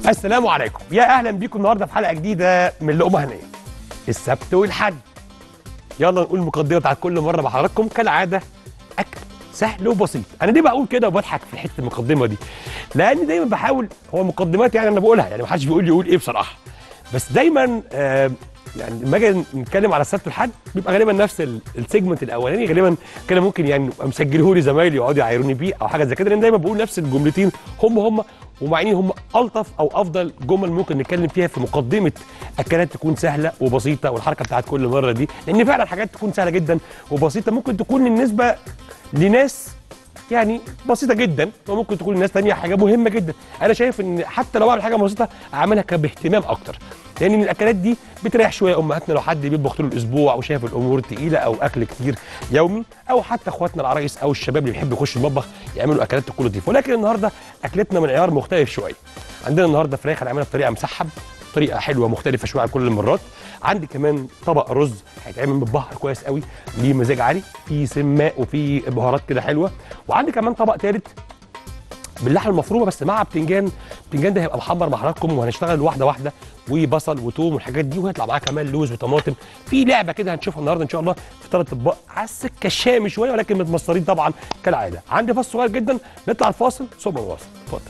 السلام عليكم يا اهلا بيكم النهارده في حلقه جديده من لقمه هنيه السبت والحد يلا نقول المقدمه بتاعت كل مره مع حضراتكم كالعاده اكل سهل وبسيط انا ليه بقول كده وبضحك في حته المقدمه دي لان دايما بحاول هو المقدمات يعني انا بقولها يعني ما حدش بيقول لي يقول ايه بصراحه بس دايما آه يعني لما اجي نتكلم على السبت والحد بيبقى غالبا نفس ال- السيجمنت الاولاني غالبا كده ممكن يعني نبقى مسجله لي زمايلي يقعدوا يعايروني بيه او حاجه زي كده لان دايما بقول نفس الجملتين هم هم ومعنيين هم الطف او افضل جمل ممكن نتكلم فيها في مقدمه اكلات تكون سهله وبسيطه والحركه بتاعت كل مره دي لان فعلا حاجات تكون سهله جدا وبسيطه ممكن تكون النسبه لناس يعني بسيطه جدا وممكن تكون لناس تانية حاجه مهمه جدا انا شايف ان حتى لو اعمل حاجه بسيطه اعملها كان باهتمام اكتر لان الاكلات دي بتريح شويه امهاتنا لو حد بيطبخ طول الاسبوع وشايف الامور تقيله او اكل كتير يومي او حتى اخواتنا العرايس او الشباب اللي بيحب يخش المطبخ يعملوا اكلات تكون لطيفه ولكن النهارده اكلتنا من عيار مختلف شويه عندنا النهارده فراخ هنعملها بطريقه مسحب طريقه حلوه مختلفه شويه عن كل المرات عندي كمان طبق رز هيتعمل متبهر كويس قوي ليه مزاج عالي فيه سماء وفيه بهارات كده حلوه وعندي كمان طبق ثالث باللحمه المفرومه بس مع بتنجان بتنجان ده هيبقى محمر مع حضراتكم وهنشتغل واحده واحده وبصل وتوم والحاجات دي وهيطلع معاه كمان لوز وطماطم في لعبه كده هنشوفها النهارده ان شاء الله في ثلاث اطباق على السكه الشامي شويه ولكن متمصرين طبعا كالعاده عندي فاصل صغير جدا نطلع الفاصل ثم نواصل اتفضل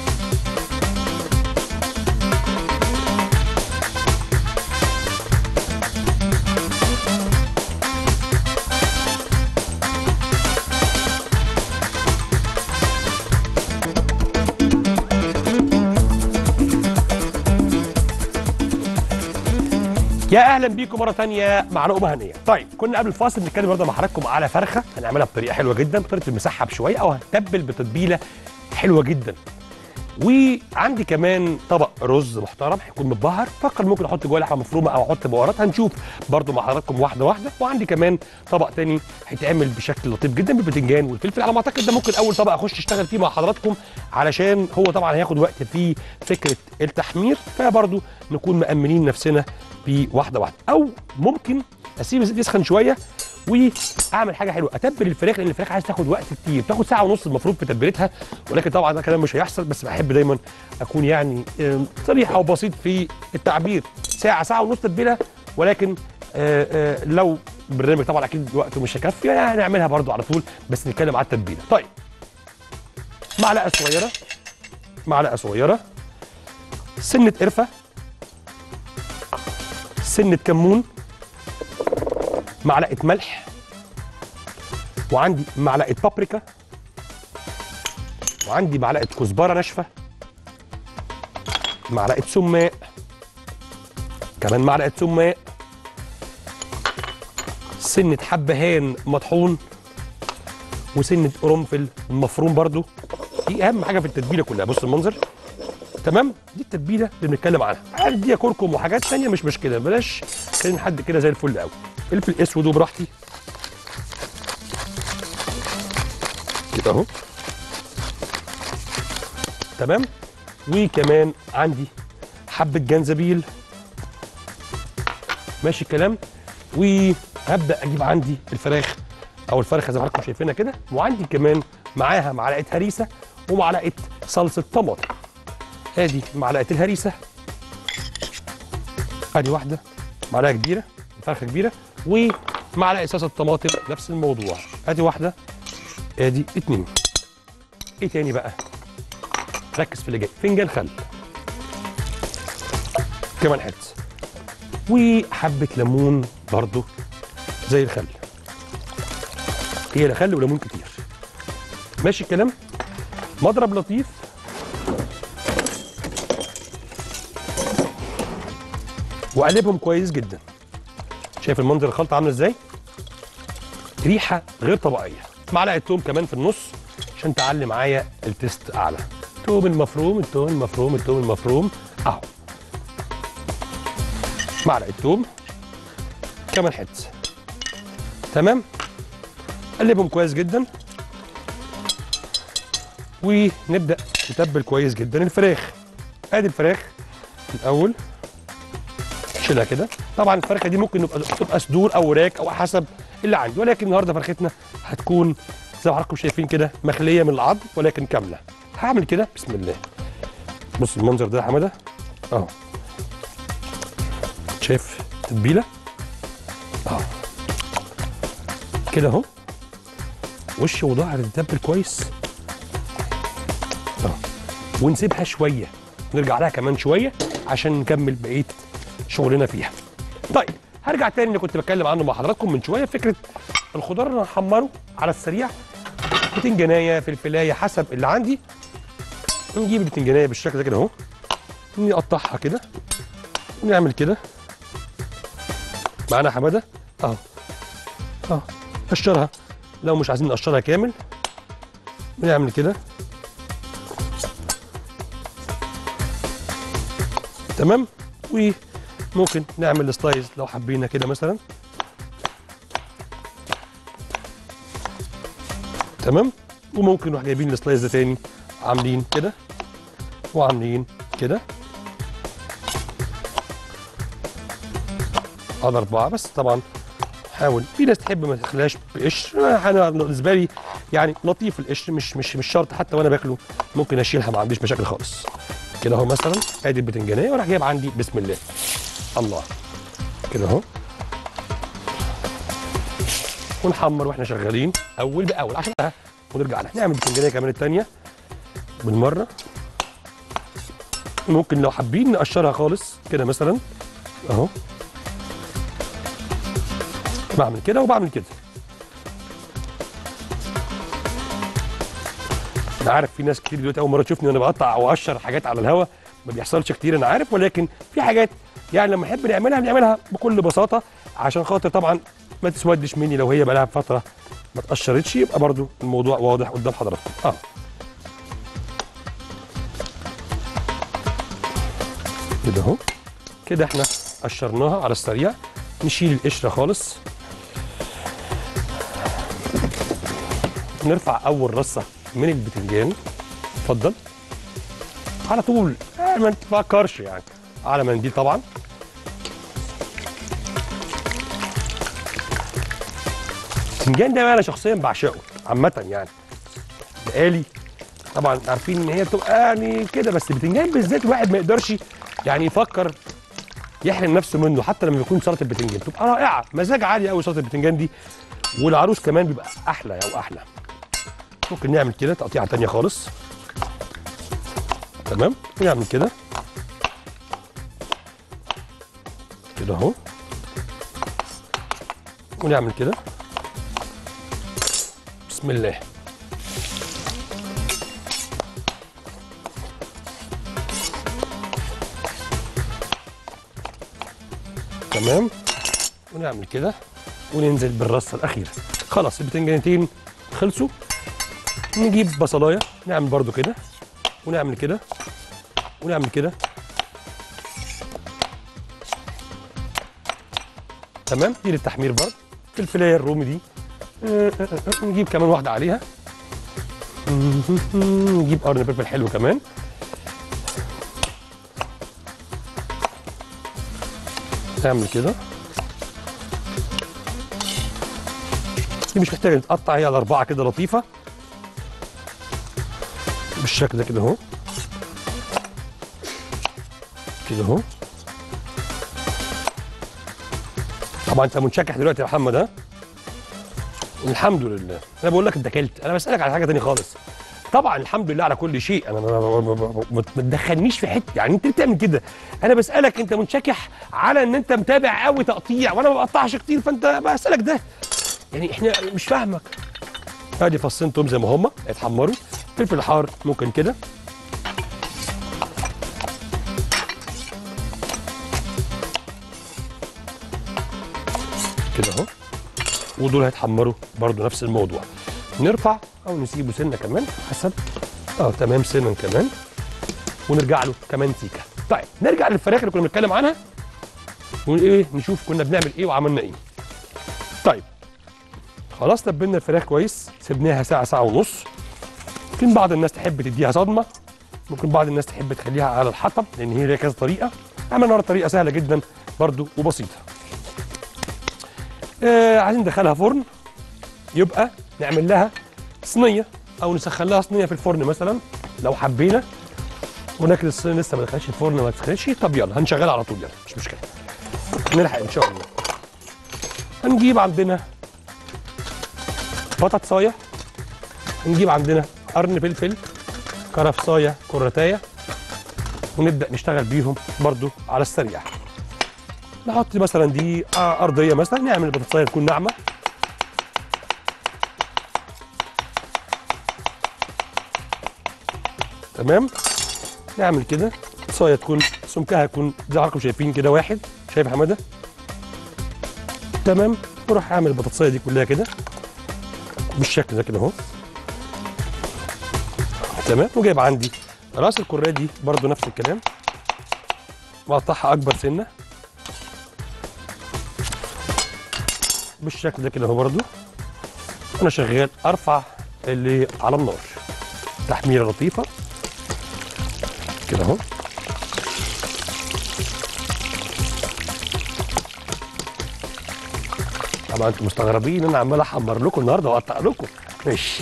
يا اهلا بيكم مره تانية مع لقمه هنيه طيب كنا قبل الفاصل بنتكلم النهارده مع حضراتكم على فرخه هنعملها بطريقه حلوه جدا بطريقه المسحب شويه او هنتبل بتتبيله حلوه جدا وعندي كمان طبق رز محترم هيكون متبهر فقط ممكن احط جواه لحمه مفرومه او احط بهارات هنشوف برضو مع حضراتكم واحده واحده وعندي كمان طبق تاني هيتعمل بشكل لطيف جدا بالبتنجان والفلفل على ما اعتقد ده ممكن اول طبق اخش اشتغل فيه مع حضراتكم علشان هو طبعا هياخد وقت في فكره التحمير فبرضو نكون مأمنين نفسنا بيه واحده واحده او ممكن اسيب الزيت يسخن شويه واعمل حاجه حلوه اتبل الفراخ لان الفراخ عايز تاخد وقت كتير تاخد ساعه ونص المفروض في تتبيلتها ولكن طبعا ده كلام مش هيحصل بس بحب دايما اكون يعني آم، صريح او بسيط في التعبير ساعه ساعه ونص تتبيله ولكن آه، آه، لو البرنامج طبعا اكيد وقته مش هيكفي يعني هنعملها برضو على طول بس نتكلم على التتبيله طيب معلقه صغيره معلقه صغيره سنه قرفه سنه كمون معلقه ملح وعندي معلقه بابريكا وعندي معلقه كزبره ناشفه معلقه سماق كمان معلقه سماق سنه حبهان مطحون وسنه قرنفل مفروم برضو دي اهم حاجه في التتبيله كلها بص المنظر تمام دي التتبيله اللي بنتكلم عنها عندي كركم وحاجات تانية مش مشكله بلاش خلينا حد كده زي الفل قوي فلفل اسود وبراحتي كده اهو تمام وكمان عندي حبه جنزبيل ماشي الكلام وهبدا اجيب عندي الفراخ او الفرخه زي ما حضراتكم شايفينها كده وعندي كمان معاها معلقه هريسه ومعلقه صلصه طماطم ادي معلقه الهريسه ادي واحده معلقه كبيره فرخه كبيره ومعلقه صلصه طماطم نفس الموضوع ادي واحده ادي اتنين ايه تاني بقى ركز في اللي جاي فنجان خل كمان حته وحبه ليمون برضو زي الخل هي لا خل وليمون كتير ماشي الكلام مضرب لطيف واقلبهم كويس جدا شايف المنظر الخلطه عامله ازاي ريحه غير طبيعيه معلقه توم كمان في النص عشان تعلي معايا التست اعلى توم المفروم التوم المفروم التوم المفروم اهو معلقه توم كمان حته تمام قلبهم كويس جدا ونبدا نتبل كويس جدا الفراخ ادي الفراخ الاول شيلها كده طبعا الفرخه دي ممكن نبقى تبقى صدور او وراك او حسب اللي عندي ولكن النهارده فرختنا هتكون زي ما حضراتكم شايفين كده مخليه من العظم ولكن كامله هعمل كده بسم الله بص المنظر ده يا حماده اهو شايف تتبيله اهو كده اهو وش وظهر تتبل كويس اهو ونسيبها شويه نرجع لها كمان شويه عشان نكمل بقيه شغلنا فيها طيب هرجع تاني اللي كنت بتكلم عنه مع حضراتكم من شويه فكره الخضار اللي هنحمره على السريع بتنجانيه فلفلايه حسب اللي عندي نجيب البتنجانيه بالشكل ده كده اهو نقطعها كده ونعمل كده معانا حماده اهو اهو قشرها لو مش عايزين نقشرها كامل بنعمل كده تمام وممكن نعمل سلايز لو حبينا كده مثلا تمام وممكن نروح جايبين السلايز ده تاني عاملين كده وعاملين كده على أربعة بس طبعا حاول في ناس تحب ما تخليهاش بقشر انا بالنسبه لي يعني لطيف القشر مش مش مش شرط حتى وانا باكله ممكن اشيلها ما عنديش مشاكل خالص كده اهو مثلا ادي البتنجانيه وراح جايب عندي بسم الله الله كده اهو ونحمر واحنا شغالين اول باول عشان ونرجع لها نعمل البتنجانيه كمان الثانيه بالمره ممكن لو حابين نقشرها خالص كده مثلا اهو بعمل كده وبعمل كده انا عارف في ناس كتير دلوقتي اول مره تشوفني وانا بقطع او اقشر حاجات على الهوا ما بيحصلش كتير انا عارف ولكن في حاجات يعني لما نحب نعملها بنعملها بكل بساطه عشان خاطر طبعا ما تسودش مني لو هي بقى لها فتره ما اتقشرتش يبقى برضو الموضوع واضح قدام حضراتكم اه كده اهو كده احنا قشرناها على السريع نشيل القشره خالص نرفع اول رصه من البتنجان اتفضل على طول آه، ما تفكرش يعني على منديل طبعا البتنجان ده انا شخصيا بعشقه عامه يعني بقالي طبعا عارفين ان هي بتبقى يعني كده بس البتنجان بالذات الواحد ما يقدرش يعني يفكر يحرم نفسه منه حتى لما يكون سلطه البتنجان بتبقى رائعه مزاج عالي قوي سلطه البتنجان دي والعروس كمان بيبقى احلى او احلى ممكن نعمل كده تقطيعه تانية خالص تمام ونعمل كده كده اهو ونعمل كده بسم الله تمام ونعمل كده وننزل بالرصه الاخيره خلاص البتنجانتين خلصوا نجيب بصلايه نعمل برضو كده ونعمل كده ونعمل كده تمام دي للتحمير برضه الفلفلايه الرومي دي آه، آه، آه، نجيب كمان واحده عليها نجيب قرن فلفل حلو كمان نعمل كده دي مش محتاجه تتقطع هي على اربعه كده لطيفه بالشكل ده كده اهو كده اهو طبعا انت منشكح دلوقتي يا محمد ها الحمد لله انا بقول لك انت اكلت انا بسالك على حاجه تانية خالص طبعا الحمد لله على كل شيء انا ما- ما- ما ما- ما تدخلنيش في حته يعني انت ليه بتعمل كده انا بسالك انت منشكح على ان انت متابع قوي تقطيع وانا ما بقطعش كتير فانت بسالك ده يعني احنا مش فاهمك ادي فصين توم زي ما هما يتحمروا فلفل حار ممكن كده كده اهو ودول هيتحمروا برضو نفس الموضوع نرفع او نسيبه سنه كمان حسب اه تمام سنه كمان ونرجع له كمان سيكه طيب نرجع للفراخ اللي كنا بنتكلم عنها وايه نشوف كنا بنعمل ايه وعملنا ايه طيب خلاص تبلنا الفراخ كويس سيبناها ساعه ساعه ونص ممكن بعض الناس تحب تديها صدمه ممكن بعض الناس تحب تخليها على الحطب لان هي ليها كذا طريقه عملنا النهارده طريقه سهله جدا برضو وبسيطه آه عايزين ندخلها فرن يبقى نعمل لها صينيه او نسخن لها صينيه في الفرن مثلا لو حبينا ولكن الصينيه لسه ما دخلتش الفرن ما تسخنش طب يلا هنشغلها على طول يلا مش مشكله نلحق ان شاء الله هنجيب عندنا بطاطسايه هنجيب عندنا قرن فلفل كرفسايه كرتايه ونبدا نشتغل بيهم برضو على السريع نحط مثلا دي آه، ارضيه مثلا نعمل البطاطسايه تكون ناعمه تمام نعمل كده صايه تكون سمكها يكون زي ما حضراتكم شايفين كده واحد شايف يا حماده تمام وراح اعمل البطاطسايه دي كلها كده بالشكل ده كده اهو تمام وجايب عندي راس الكريه دي برضو نفس الكلام مقطعها اكبر سنه بالشكل ده كده اهو برضو وانا شغال ارفع اللي على النار تحميره لطيفه كده اهو طبعا انتوا مستغربين ان انا عمال احمر لكم النهارده واقطع لكم ماشي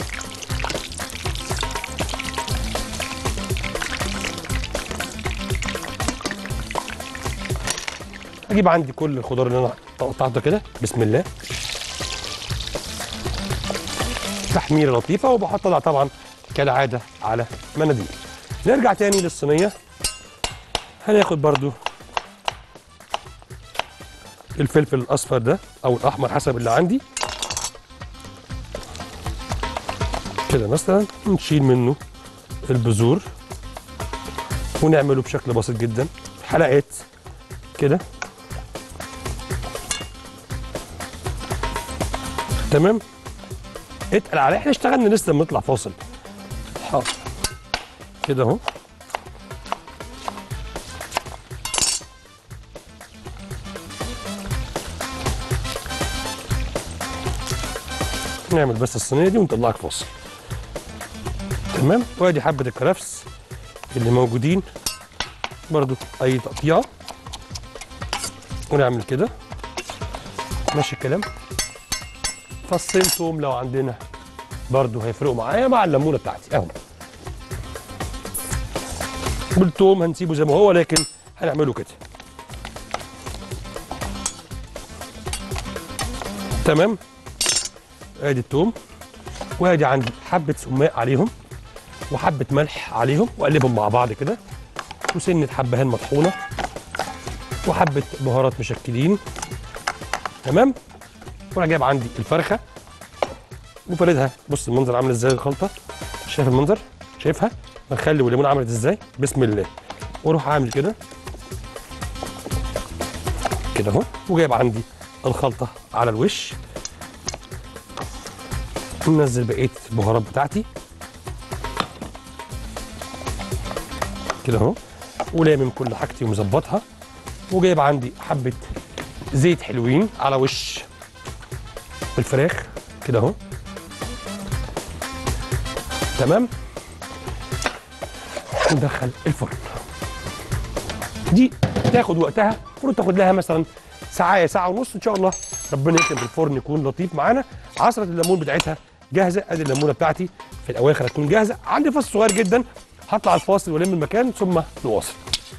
اجيب عندي كل الخضار اللي انا قطعته كده بسم الله تحميره لطيفه وبحطها طبعا كالعاده على مناديل نرجع تاني للصينيه هناخد برضو الفلفل الاصفر ده او الاحمر حسب اللي عندي كده مثلا نشيل منه البذور ونعمله بشكل بسيط جدا حلقات كده تمام اتقل عليه احنا اشتغلنا لسه لما نطلع فاصل حاضر كده اهو نعمل بس الصينيه دي ونطلعك فاصل تمام وادي حبه الكرفس اللي موجودين برضو اي تقطيعه ونعمل كده ماشي الكلام فصين توم لو عندنا برضو هيفرقوا معايا مع الليمونه بتاعتي اهو والثوم هنسيبه زي ما هو لكن هنعمله كده تمام ادي الثوم وادي عندي حبه سماق عليهم وحبه ملح عليهم واقلبهم مع بعض كده وسنه حبهان مطحونه وحبه بهارات مشكلين تمام وانا جايب عندي الفرخه وفردها بص المنظر عامل ازاي الخلطه شايف المنظر شايفها الخل والليمون عملت ازاي بسم الله واروح عامل كده كده اهو وجايب عندي الخلطه على الوش ننزل بقيه البهارات بتاعتي كده اهو ولامم كل حاجتي ومظبطها وجايب عندي حبه زيت حلوين على وش الفراخ كده اهو تمام ندخل الفرن دي تاخد وقتها المفروض تاخد لها مثلا ساعه ساعه ونص ان شاء الله ربنا يكرم الفرن يكون لطيف معانا عصره الليمون بتاعتها جاهزه ادي الليمونه بتاعتي في الاواخر هتكون جاهزه عندي فص صغير جدا هطلع الفاصل والم المكان ثم نواصل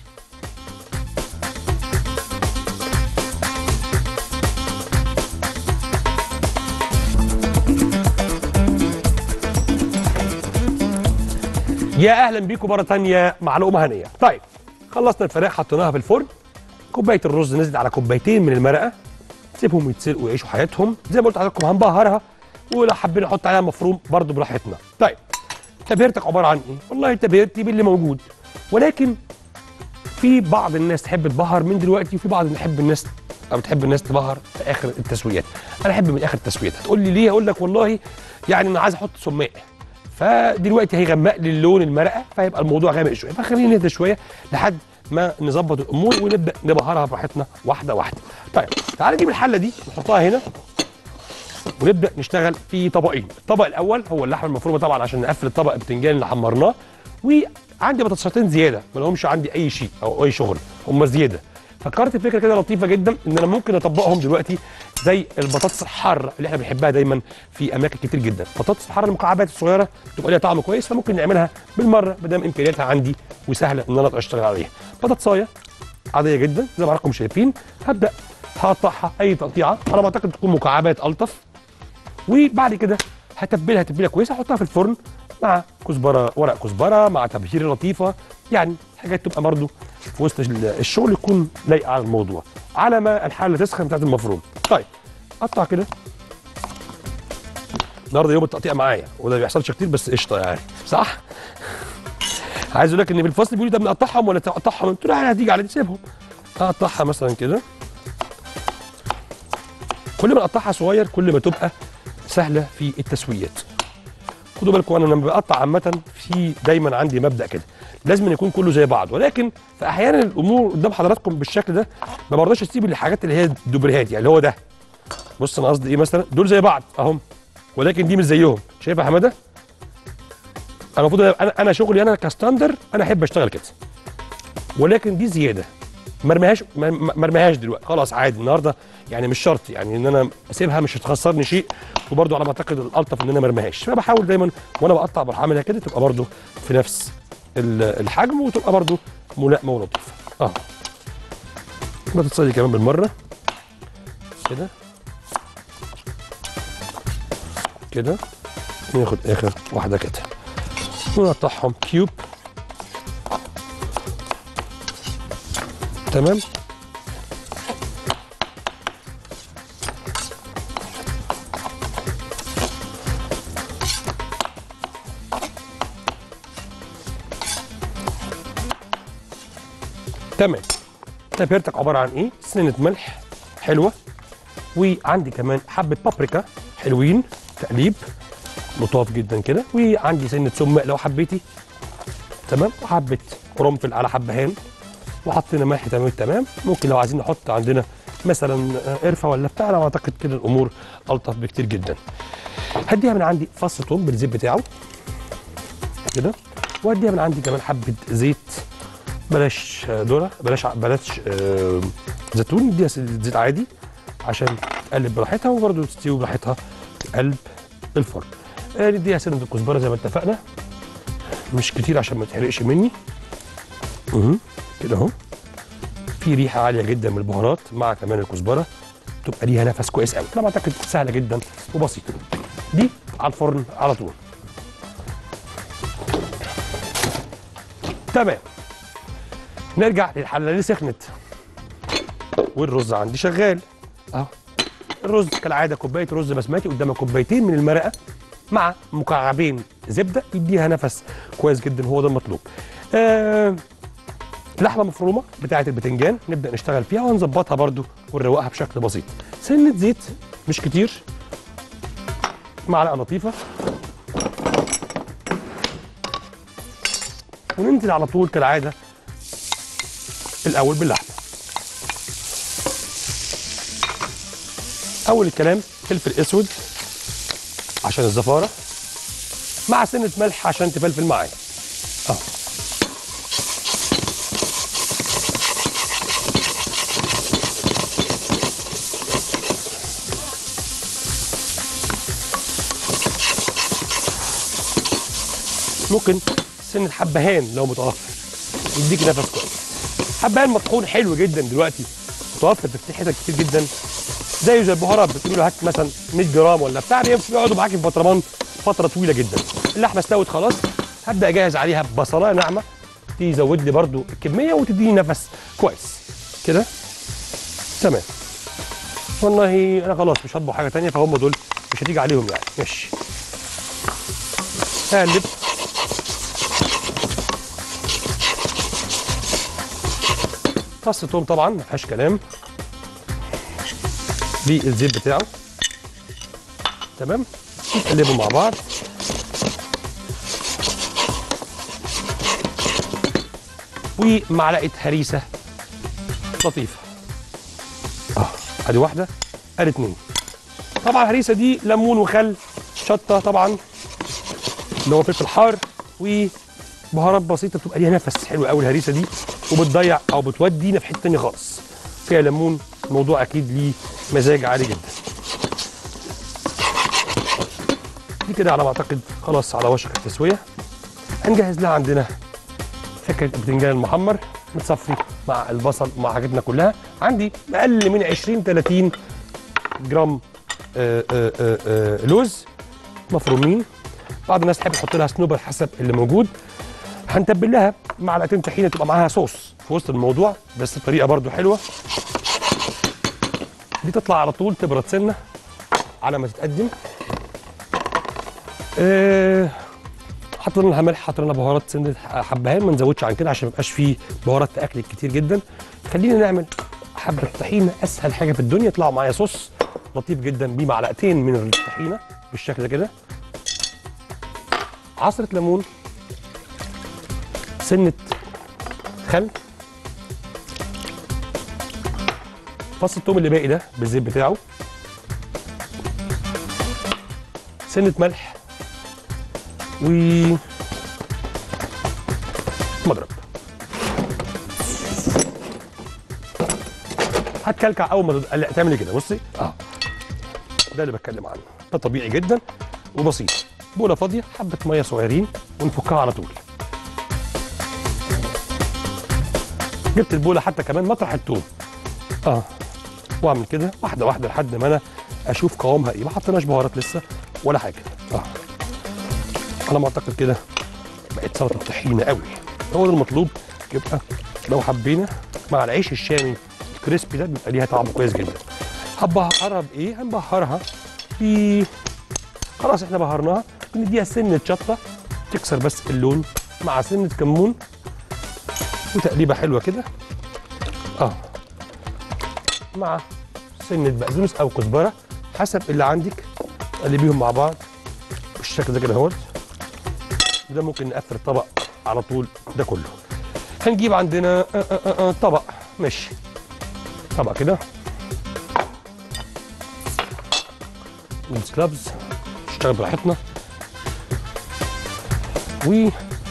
يا اهلا بيكم مره تانية مع لقمه هنيه طيب خلصنا الفراخ حطيناها في الفرن كوبايه الرز نزلت على كوبايتين من المرقه سيبهم يتسلقوا ويعيشوا حياتهم زي ما قلت لحضراتكم هنبهرها ولو حابين نحط عليها مفروم برضو براحتنا طيب تبهيرتك عباره عن ايه والله تبهيرتي باللي موجود ولكن في بعض الناس تحب تبهر من دلوقتي وفي بعض بتحب الناس او بتحب الناس تبهر في اخر التسويات انا احب من اخر التسويات هتقول لي ليه اقول لك والله يعني انا عايز احط سماق فدلوقتي هيغمق لي اللون المرقه فيبقى الموضوع غامق شويه فخلينا نهدى شويه لحد ما نظبط الامور ونبدا نبهرها براحتنا واحده واحده طيب تعالى نجيب الحله دي نحطها هنا ونبدا نشتغل في طبقين الطبق الاول هو اللحمه المفرومه طبعا عشان نقفل الطبق البتنجان اللي حمرناه وعندي بطاطستين زياده ما لهمش عندي اي شيء او اي شغل هم زياده فكرت في فكره كده لطيفه جدا ان انا ممكن اطبقهم دلوقتي زي البطاطس الحاره اللي احنا بنحبها دايما في اماكن كتير جدا البطاطس الحاره المكعبات الصغيره تبقى ليها طعم كويس فممكن نعملها بالمره ما دام امكانياتها عندي وسهله ان انا اشتغل عليها بطاطسايه عاديه جدا زي ما حضراتكم شايفين هبدا هقطعها اي تقطيعه على ما اعتقد تكون مكعبات الطف وبعد كده هتبلها تتبيله كويسه احطها في الفرن مع كزبره ورق كزبره مع تبهير لطيفه يعني حاجات تبقى برضو في وسط ال- الشغل يكون لايقه على الموضوع على ما الحله تسخن بتاعت المفروم طيب قطع كده النهارده يوم التقطيع معايا وده ما بيحصلش كتير بس قشطه يعني صح عايز اقول لك ان في الفصل بيقولوا ده بنقطعهم ولا تقطعهم قلت له يعني هتيجي على دي سيبهم اقطعها مثلا كده كل ما اقطعها صغير كل ما تبقى سهله في التسويات خدوا بالكم انا لما بقطع عامه في دايما عندي مبدا كده لازم أن يكون كله زي بعض ولكن في احيانا الامور قدام حضراتكم بالشكل ده ما برضاش اسيب الحاجات اللي هي دوبريهات يعني اللي هو ده بص انا قصدي ايه مثلا دول زي بعض اهم ولكن دي مش زيهم شايف يا حماده انا المفروض انا انا شغلي انا كستاندر انا احب اشتغل كده ولكن دي زياده ما ارميهاش ما ما ارميهاش دلوقتي خلاص عادي النهارده يعني مش شرط يعني ان انا اسيبها مش هتخسرني شيء وبرده على ما اعتقد الالطف ان انا ما ارميهاش فبحاول دايما وانا بقطع بروح اعملها كده تبقى برده في نفس ال- الحجم وتبقى برده ملائمه ولطيفه اه ما تتصلي كمان بالمره كده كده ناخد اخر واحده كده ونقطعهم كيوب تمام تمام تبهيرتك عباره عن ايه سنه ملح حلوه وعندي كمان حبه بابريكا حلوين تقليب لطاف جدا كده وعندي سنه سماق لو حبيتي تمام وحبه قرنفل على حبهان وحطينا ملح تمام تمام ممكن لو عايزين نحط عندنا مثلا آه، قرفه ولا بتاع انا اعتقد كده الامور الطف بكتير جدا هديها من عندي فص توم بالزيت بتاعه كده وهديها من عندي كمان حبه زيت بلاش آه، ذره بلاش ع- بلاش آه، زيتون اديها س- زيت عادي عشان تقلب براحتها وبرده تستوي براحتها في قلب الفرن آه، نديها سنه الكزبره زي ما اتفقنا مش كتير عشان ما تحرقش مني اهو كده اهو في ريحه عاليه جدا من البهارات مع كمان الكزبره تبقى ليها نفس كويس قوي انا اعتقد سهله جدا وبسيطه دي على الفرن على طول تمام نرجع للحله اللي سخنت والرز عندي شغال اهو الرز كالعاده كوبايه رز بسمتي قدامها كوبايتين من المرقه مع مكعبين زبده يديها نفس كويس جدا هو ده المطلوب آه لحمه مفرومه بتاعه البتنجان نبدا نشتغل فيها ونظبطها برده ونروقها بشكل بسيط سنه زيت مش كتير معلقه لطيفه وننزل على طول كالعاده الاول باللحمه اول الكلام فلفل اسود عشان الزفاره مع سنه ملح عشان تفلفل معايا اه ممكن سنه حبهان لو متوفر يديك نفس كويس حبهان مطحون حلو جدا دلوقتي متوفر في حتت كتير جدا زيه زي البهارات بتقولوا له هات مثلا 100 جرام ولا بتاع بيقعدوا معاكي في برطمان فتره طويله جدا اللحمه استوت خلاص هبدا اجهز عليها بصلايه ناعمه تزود لي برده الكميه وتديني نفس كويس كده تمام والله انا خلاص مش هطبخ حاجه تانية فهم دول مش هتيجي عليهم يعني ماشي هقلب فص توم طبعا ما فيهاش كلام بالزيت بتاعه تمام نقلبهم مع بعض ومعلقه هريسه لطيفه اه ادي واحده ادي اتنين طبعا الهريسه دي ليمون وخل شطه طبعا اللي هو فلفل حار وبهارات بسيطه بتبقى ليها نفس حلو قوي الهريسه دي وبتضيع او بتودينا في حته تانيه خالص فيها ليمون الموضوع اكيد ليه مزاج عالي جدا دي كده على ما اعتقد خلاص على وشك التسويه هنجهز لها عندنا فكره البتنجان المحمر متصفي مع البصل مع حاجتنا كلها عندي اقل من 20 30 جرام آه، آه، آه، آه، لوز مفرومين بعض الناس تحب تحط لها سنوبر حسب اللي موجود هنتبل لها معلقتين طحينه تبقى معاها صوص في وسط الموضوع بس الطريقه برضو حلوه دي تطلع على طول تبرد سنه على ما تتقدم أه حطينا لها ملح حطينا لها بهارات سنه حبهان ما نزودش عن كده عشان ما يبقاش فيه بهارات تاكل كتير جدا خلينا نعمل حبه طحينه اسهل حاجه في الدنيا يطلعوا معايا صوص لطيف جدا بمعلقتين من الطحينه بالشكل ده كده عصره ليمون سنه خل فص الثوم اللي باقي ده بالزيت بتاعه سنه ملح و مضرب هتكلكع اول ما لا تعملي كده بصي اه ده اللي بتكلم عنه ده طبيعي جدا وبسيط بوله فاضيه حبه ميه صغيرين ونفكها على طول جبت البوله حتى كمان مطرح التوم اه واعمل كده واحده واحده لحد ما انا اشوف قوامها ايه ما حطيناش بهارات لسه ولا حاجه اه على ما اعتقد كده بقت سلطه طحينه قوي هو ده المطلوب يبقى لو حبينا مع العيش الشامي الكريسبي ده بيبقى ليها طعم كويس جدا هنبهرها بايه هنبهرها ب خلاص احنا بهرناها بنديها سنه شطه تكسر بس اللون مع سنه كمون وتقليبه حلوه كده اه مع سنه بقدونس او كزبره حسب اللي عندك قلبيهم مع بعض بالشكل ده كده اهوت وده ممكن نقفل الطبق على طول ده كله هنجيب عندنا آه، آه، آه، آه، طبق ماشي طبق كده سلابز نشتغل براحتنا و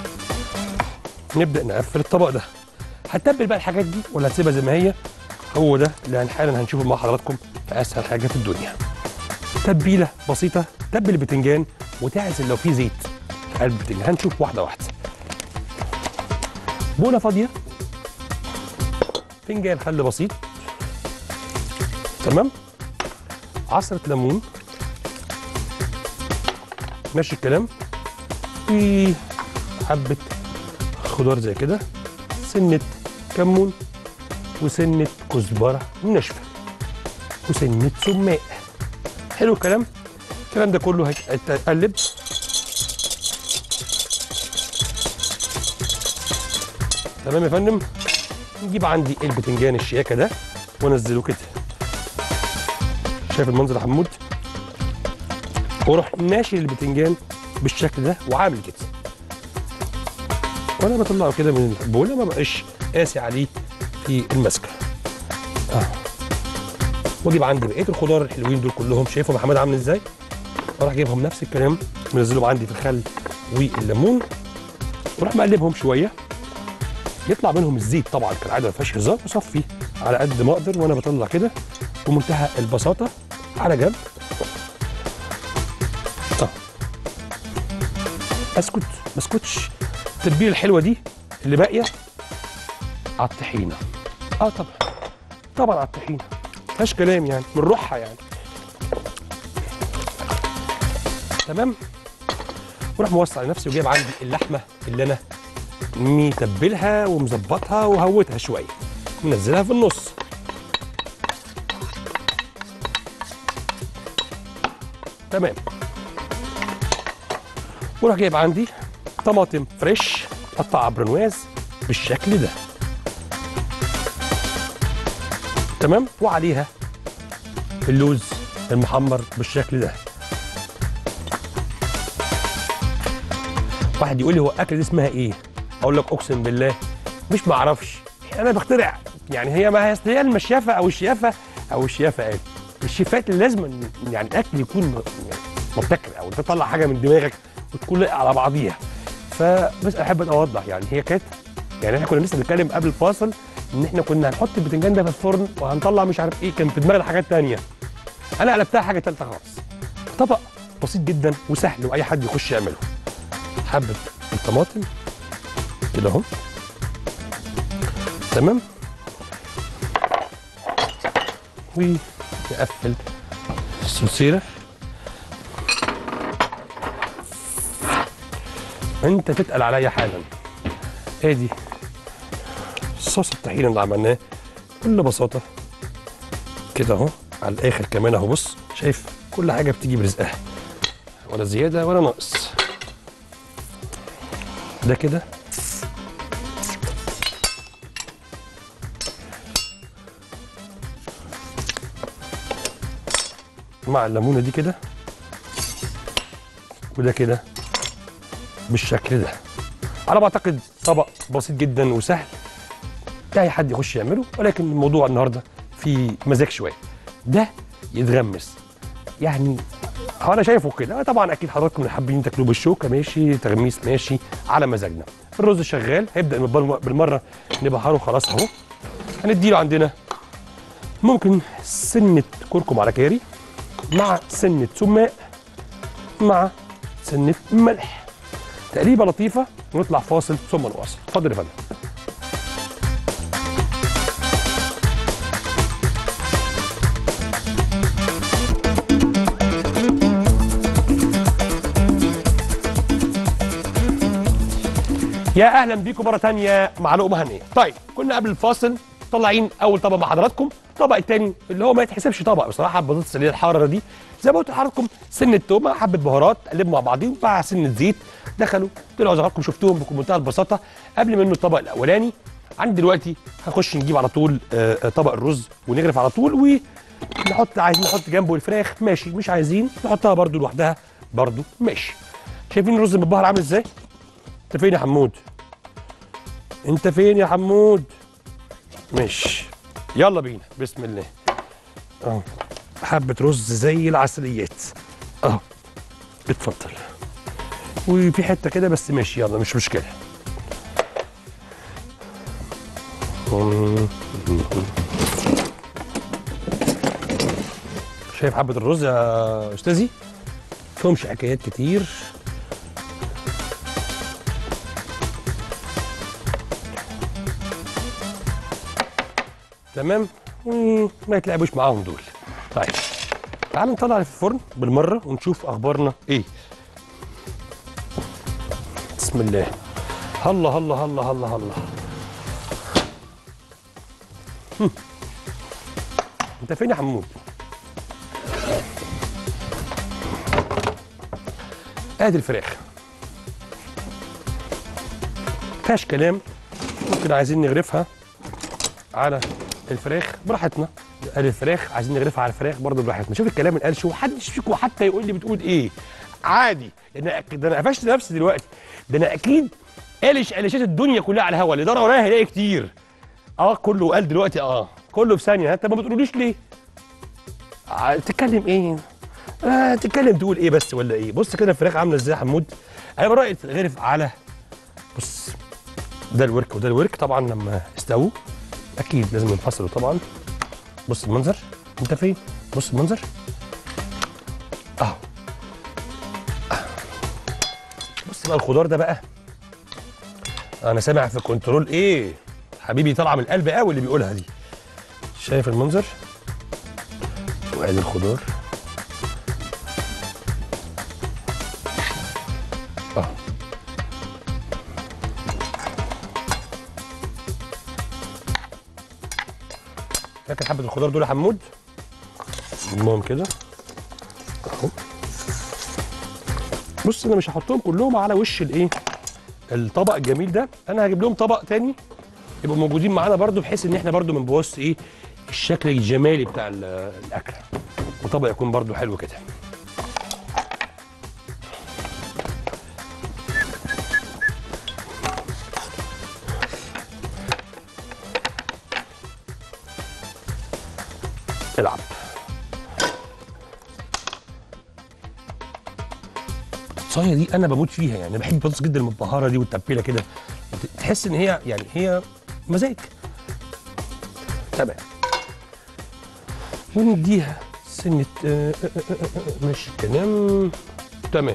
نبدا نقفل الطبق ده هتتبل بقى الحاجات دي ولا هتسيبها زي ما هي هو ده اللي هن- حالا هنشوفه مع حضراتكم في اسهل حاجه في الدنيا تتبيله بسيطه تبل البتنجان وتعزل لو في زيت في قلب البتنجان هنشوف واحده واحده بوله فاضيه فنجان خل بسيط تمام عصره ليمون ماشي الكلام في حبه خضار زي كده سنه كمون وسنه كزبره ناشفه وسنه سماق حلو الكلام الكلام ده كله هيتقلب تمام يا فندم نجيب عندي البتنجان الشياكه ده وانزله كده شايف المنظر يا حمود واروح ناشر البتنجان بالشكل ده وعامل كده وانا بطلعه كده من البوله ما بقاش قاسي عليه في المسكه اه واجيب عندي بقيه الخضار الحلوين دول كلهم شايفهم يا محمد عامل ازاي اروح جايبهم نفس الكلام منزلهم عندي في الخل والليمون واروح مقلبهم شويه يطلع منهم الزيت طبعا كالعاده ما فيهاش هزار بصفي على قد ما اقدر وانا بطلع كده بمنتهى البساطه على جنب طب اسكت ما اسكتش التتبيله الحلوه دي اللي باقيه على الطحينه اه طبعا طبعا على الطحينه مفيهاش كلام يعني من روحها يعني تمام وراح موسع لنفسي وجايب عندي اللحمه اللي انا متبلها ومظبطها وهوتها شويه منزلها في النص تمام وراح جايب عندي طماطم فريش قطعها برنواز بالشكل ده تمام وعليها اللوز المحمر بالشكل ده واحد يقول لي هو الاكله دي اسمها ايه اقول لك اقسم بالله مش معرفش انا بخترع يعني هي ما هي أصل هي المشيافه او الشيافه او الشيافه قال الشيفات اللي لازم إن- يعني الاكل يكون م- يعني مبتكر او تطلع حاجه من دماغك وتكون لاقيه على بعضيها فبس احب اوضح يعني هي كانت يعني احنا كنا لسه بنتكلم قبل الفاصل ان احنا كنا هنحط البتنجان ده في الفرن وهنطلع مش عارف ايه كان في دماغنا حاجات تانية انا قلبتها حاجه ثالثه خالص طبق بسيط جدا وسهل واي حد يخش يعمله حبه الطماطم كده اهو تمام ونقفل السلسله انت تتقل عليا حالا ادي صوص الطحينه اللي عملناه بكل بساطه كده اهو على الاخر كمان اهو بص شايف كل حاجه بتيجي برزقها ولا زياده ولا ناقص ده كده مع الليمونه دي كده وده كده بالشكل ده على ما اعتقد طبق بسيط جدا وسهل اي حد يخش يعمله ولكن الموضوع النهارده فيه مزاج شويه ده يتغمس يعني هو انا شايفه كده طبعا اكيد حضراتكم حابين تاكلوه بالشوكه ماشي تغميس ماشي على مزاجنا الرز شغال هيبدا بالبر- بالمره نبهره خلاص اهو هنديله عندنا ممكن سنه كركم على كاري مع سنه سماق مع سنه ملح تقريبه لطيفه ونطلع فاصل ثم نواصل اتفضل يا فندم يا اهلا بيكم مره تانية مع لقمه هنيه طيب كنا قبل الفاصل طالعين اول طبق مع حضراتكم الطبق التاني اللي هو ما يتحسبش طبق بصراحه البطاطس اللي هي الحاره دي زي ما قلت لحضراتكم سنه تومه حبه بهارات قلبوا مع بعضين مع سنه زيت دخلوا طلعوا زي ما حضراتكم شفتوهم بمنتهى البساطه قبل منه الطبق الاولاني عندي دلوقتي هنخش نجيب على طول آه، آه، طبق الرز ونغرف على طول ونحط عايزين نحط جنبه الفراخ ماشي مش عايزين نحطها برده لوحدها برده ماشي شايفين الرز المتبهر عامل ازاي انت فين يا حمود انت فين يا حمود ماشي يلا بينا بسم الله اهو حبة رز زي العسليات اهو اتفضل وفي حتة كده بس ماشي يلا مش مشكلة شايف حبة الرز يا استاذي فيهمش حكايات كتير تمام وما يتلعبوش معاهم دول طيب تعالوا نطلع اللي في الفرن بالمره ونشوف اخبارنا ايه بسم الله هلا هلا هلا هلا هلا هم. انت فين يا حمود ادي الفراخ فيهاش كلام ممكن عايزين نغرفها على الفراخ براحتنا قال الفراخ عايزين نغرفها على الفراخ برضه براحتنا شوف الكلام اللي قال شو محدش فيكم حتى يقول لي بتقول ايه عادي لان أك- ده انا قفشت نفسي دلوقتي ده انا اكيد قالش قلشات الدنيا كلها على الهوا اللي دار ورايا هيلاقي كتير اه كله قال دلوقتي اه كله في ثانيه انت ما بتقوليش ليه آه، تتكلم ايه آه تتكلم تقول ايه بس ولا ايه بص كده الفراخ عامله ازاي يا حمود انا برايي تتغرف على بص ده الورك وده الورك طبعا لما استووا اكيد لازم ينفصلوا طبعا بص المنظر انت فين بص المنظر اهو آه. بص بقى الخضار ده بقى انا سامع في الكنترول ايه حبيبي طالعه من القلب قوي اللي بيقولها دي شايف المنظر وادي الخضار اه فاكر حبه الخضار دول يا حمود المهم كده اهو بص انا مش هحطهم كلهم على وش الايه الطبق الجميل ده انا هجيب لهم طبق تاني يبقوا موجودين معانا برضو بحيث ان احنا برضو ما نبوظش ايه الشكل الجمالي بتاع ال- الاكل وطبق يكون برضو حلو كده العب الصايه دي انا بموت فيها يعني بحب البطاطس جدا المتبهره دي والتتبيله كده تحس ان هي يعني هي مزاج تمام ونديها سنة آه، آه، آه، آه، ماشي الكلام تمام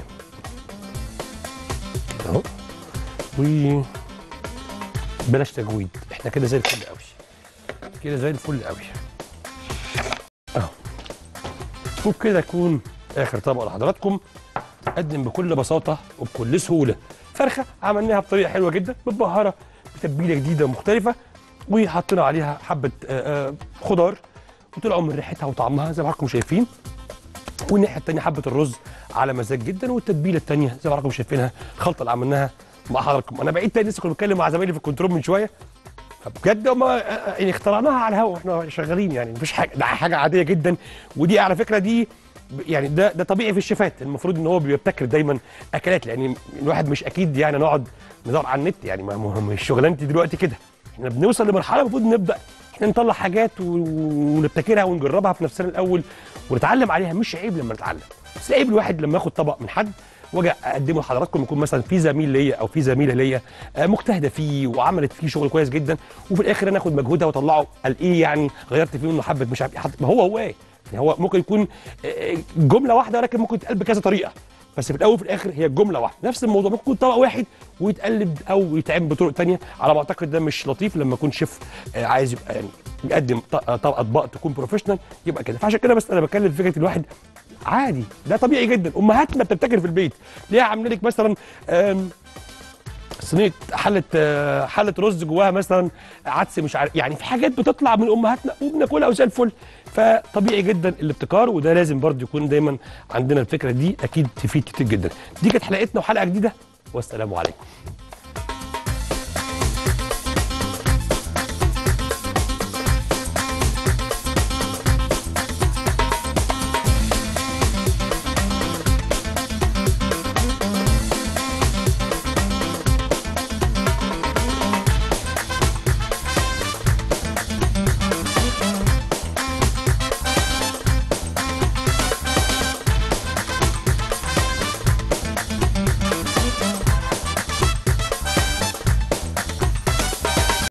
اهو و بلاش تجويد احنا كده زي الفل قوي كده زي الفل قوي اهو وبكده يكون اخر طبق لحضراتكم قدم بكل بساطه وبكل سهوله فرخه عملناها بطريقه حلوه جدا متبهره بتتبيله جديده ومختلفه وحطينا عليها حبه آه، آه، خضار وطلعوا من ريحتها وطعمها زي ما حضراتكم شايفين والناحيه الثانيه حبه الرز على مزاج جدا والتتبيله الثانيه زي ما حضراتكم شايفينها الخلطه اللي عملناها مع حضراتكم انا بعيد تاني لسه كنت بتكلم مع زمايلي في الكنترول من شويه فبجد هم يعني اخترعناها على الهواء واحنا شغالين يعني مفيش حاجه ده حاجه عاديه جدا ودي على فكره دي ب- يعني ده ده طبيعي في الشيفات المفروض ان هو بيبتكر دايما اكلات لان الواحد مش اكيد يعني نقعد ندور على النت يعني ما ما- مش شغلانتي دلوقتي كده احنا بنوصل لمرحله المفروض نبدا احنا نطلع حاجات و- ونبتكرها ونجربها في نفسنا الاول ونتعلم عليها مش عيب لما نتعلم بس عيب الواحد لما ياخد طبق من حد واجي اقدمه لحضراتكم يكون مثلا في زميل ليا او في زميله ليا آه، مجتهده فيه وعملت فيه شغل كويس جدا وفي الاخر انا اخد مجهودها واطلعه قال ايه يعني غيرت فيه منه حبه مش عارف إيه، حط- ما هو هو ايه يعني هو ممكن يكون آه، جمله واحده ولكن ممكن تتقال بكذا طريقه بس في الاول وفي الاخر هي جمله واحده نفس الموضوع ممكن يكون طبق واحد ويتقلب او يتعمل بطرق تانية على ما اعتقد ده مش لطيف لما يكون شيف آه، عايز يبقى يعني يقدم ط- طبق اطباق تكون بروفيشنال يبقى كده فعشان كده بس انا بتكلم في فكره الواحد عادي ده طبيعي جدا امهاتنا بتبتكر في البيت ليه عامله لك مثلا آم، صينيه حله آه، حله رز جواها مثلا عدس مش عارف يعني في حاجات بتطلع من امهاتنا وبناكلها وزي الفل فطبيعي جدا الابتكار وده لازم برضه يكون دايما عندنا الفكره دي اكيد تفيد كتير جدا دي كانت حلقتنا وحلقه جديده والسلام عليكم